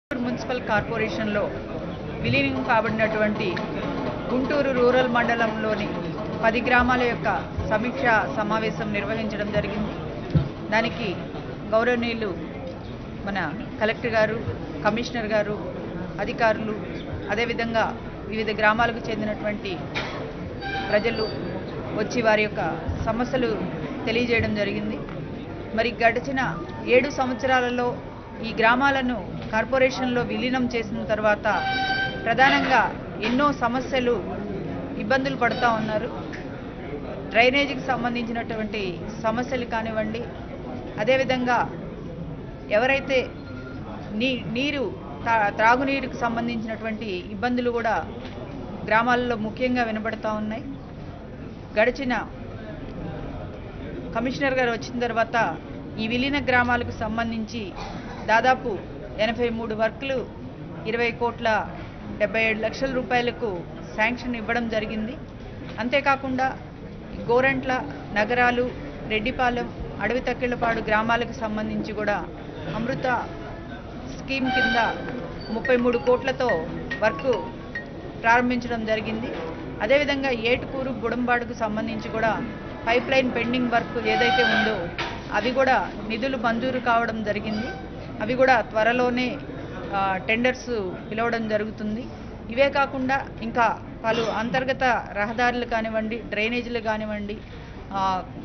municipal కార్పొరేషన్లో విలీనం కాబడినటువంటి Guntur rural మండలంలోని పది గ్రామాల యొక్క సమీక్ష సమావేశం నిర్వహించడం జరిగింది దానికి గౌరవనీయులు మన కలెక్టర్ గారు కమిషనర్ గారు అధికారులు అదేవిధంగా వివిధ గ్రామాలకు చెందినటువంటి ప్రజలు వచ్చి వారి యొక్క సమస్యలు తెలియజేయడం జరిగింది మరి గడిచిన ఏడు సంవత్సరాలలో ఈ గ్రామాలను కార్పొరేషన్లో విలీనం చేసిన తర్వాత ప్రధానంగా ఎన్నో సమస్యలు ఇబ్బందులు పడుతూ ఉన్నారు డ్రైనేజీకి సంబంధించినటువంటి సమస్యలు కానివ్వండి అదేవిధంగా ఎవరైతే నీ నీరు తా- త్రాగునీరుకు సంబంధించినటువంటి ఇబ్బందులు కూడా గ్రామాల్లో ముఖ్యంగా వినపడతా ఉన్నాయి గడిచిన కమిషనర్ గారు వచ్చిన తర్వాత ఈ విలీన గ్రామాలకు సంబంధించి దాదాపు ఎనభై మూడు వర్కులు ఇరవై కోట్ల డెబ్బై ఏడు లక్షల రూపాయలకు శాంక్షన్ ఇవ్వడం జరిగింది అంతేకాకుండా ఈ గోరంట్ల నగరాలు రెడ్డిపాలెం అడవి తక్కిళ్ళపాడు గ్రామాలకు సంబంధించి కూడా అమృత స్కీమ్ కింద ముప్పై మూడు కోట్లతో వర్క్ ప్రారంభించడం జరిగింది అదేవిధంగా ఏటుకూరు బుడంబాడుకు సంబంధించి కూడా పైప్ లైన్ పెండింగ్ వర్క్ ఏదైతే ఉందో అవి కూడా నిధులు మంజూరు కావడం జరిగింది అవి కూడా త్వరలోనే ఆ, టెండర్స్ పిలవడం జరుగుతుంది ఇవే కాకుండా ఇంకా పలు అంతర్గత రహదారులు కానివ్వండి డ్రైనేజీలు కానివ్వండి ఆ,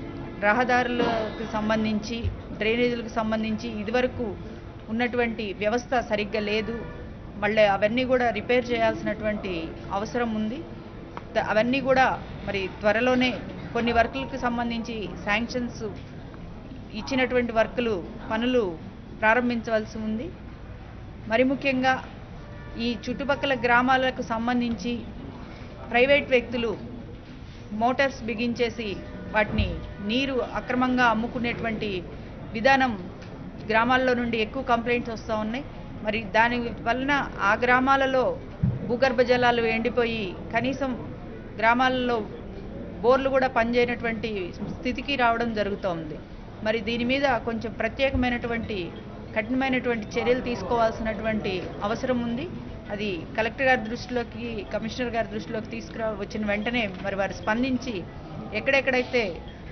రహదారులకు సంబంధించి డ్రైనేజీలకు సంబంధించి ఇదివరకు ఉన్నటువంటి వ్యవస్థ సరిగ్గా లేదు మళ్ళీ అవన్నీ కూడా రిపేర్ చేయాల్సినటువంటి అవసరం ఉంది ద- అవన్నీ కూడా మరి త్వరలోనే కొన్ని వర్కులకు సంబంధించి శాంక్షన్స్ ఇచ్చినటువంటి వర్కులు పనులు ప్రారంభించవలసి ఉంది మరి ముఖ్యంగా ఈ చుట్టుపక్కల గ్రామాలకు సంబంధించి ప్రైవేట్ వ్యక్తులు మోటార్స్ బిగించేసి వాటిని నీరు అక్రమంగా అమ్ముకునేటువంటి విధానం గ్రామాల్లో నుండి ఎక్కువ కంప్లైంట్స్ వస్తూ ఉన్నాయి మరి దాని వలన ఆ గ్రామాలలో భూగర్భ జలాలు ఎండిపోయి కనీసం గ్రామాలలో బోర్లు కూడా పనిచేయనటువంటి స్థితికి రావడం జరుగుతోంది మరి దీని మీద కొంచెం ప్రత్యేకమైనటువంటి కఠినమైనటువంటి చర్యలు తీసుకోవాల్సినటువంటి అవసరం ఉంది అది కలెక్టర్ గారి దృష్టిలోకి కమిషనర్ గారి దృష్టిలోకి తీసుకురా వచ్చిన వెంటనే మరి వారు స్పందించి ఎక్కడెక్కడైతే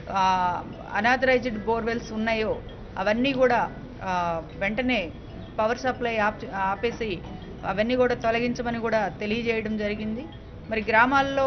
అనాథరైజ్డ్ బోర్వెల్స్ ఉన్నాయో అవన్నీ కూడా ఆ, వెంటనే పవర్ సప్లై ఆప్ ఆపేసి అవన్నీ కూడా తొలగించమని కూడా తెలియజేయడం జరిగింది మరి గ్రామాల్లో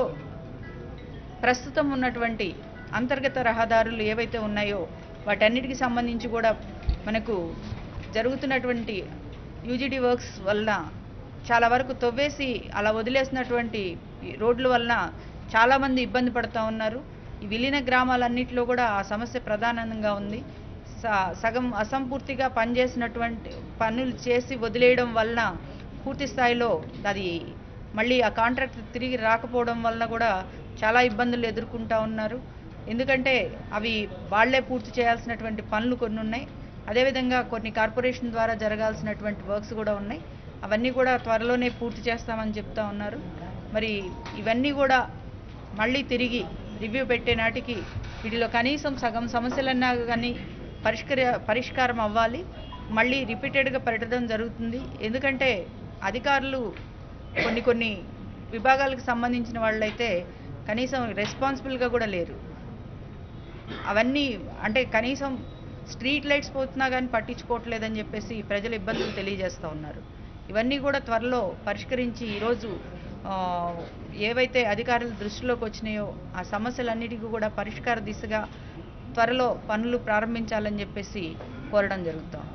ప్రస్తుతం ఉన్నటువంటి అంతర్గత రహదారులు ఏవైతే ఉన్నాయో వాటన్నిటికి సంబంధించి కూడా మనకు జరుగుతున్నటువంటి యూజీడీ వర్క్స్ వలన చాలా వరకు తవ్వేసి అలా వదిలేసినటువంటి ఈ రోడ్ల వలన చాలామంది ఇబ్బంది పడుతూ ఉన్నారు ఈ విలీన గ్రామాలన్నింటిలో కూడా ఆ సమస్య ప్రధానంగా ఉంది స- సగం అసంపూర్తిగా పనిచేసినటువంటి పనులు చేసి వదిలేయడం వలన పూర్తి స్థాయిలో అది మళ్ళీ ఆ కాంట్రాక్ట్ తిరిగి రాకపోవడం వలన కూడా చాలా ఇబ్బందులు ఎదుర్కొంటా ఉన్నారు ఎందుకంటే అవి వాళ్ళే పూర్తి చేయాల్సినటువంటి పనులు కొన్ని ఉన్నాయి అదేవిధంగా కొన్ని కార్పొరేషన్ ద్వారా జరగాల్సినటువంటి వర్క్స్ కూడా ఉన్నాయి అవన్నీ కూడా త్వరలోనే పూర్తి చేస్తామని చెప్తా ఉన్నారు మరి ఇవన్నీ కూడా మళ్ళీ తిరిగి రివ్యూ పెట్టే నాటికి వీటిలో కనీసం సగం సమస్యలన్నా కానీ పరిష్కర పరిష్కారం అవ్వాలి మళ్ళీ రిపీటెడ్గా పెట్టడం జరుగుతుంది ఎందుకంటే అధికారులు కొన్ని కొన్ని విభాగాలకు సంబంధించిన వాళ్ళైతే కనీసం రెస్పాన్సిబుల్గా కూడా లేరు అవన్నీ అంటే కనీసం స్ట్రీట్ లైట్స్ పోతున్నా కానీ పట్టించుకోవట్లేదని చెప్పేసి ప్రజలు ఇబ్బందులు తెలియజేస్తూ ఉన్నారు ఇవన్నీ కూడా త్వరలో పరిష్కరించి ఈరోజు ఆ, ఏవైతే అధికారుల దృష్టిలోకి వచ్చినాయో ఆ సమస్యలన్నిటికీ కూడా పరిష్కార దిశగా త్వరలో పనులు ప్రారంభించాలని చెప్పేసి కోరడం జరుగుతాం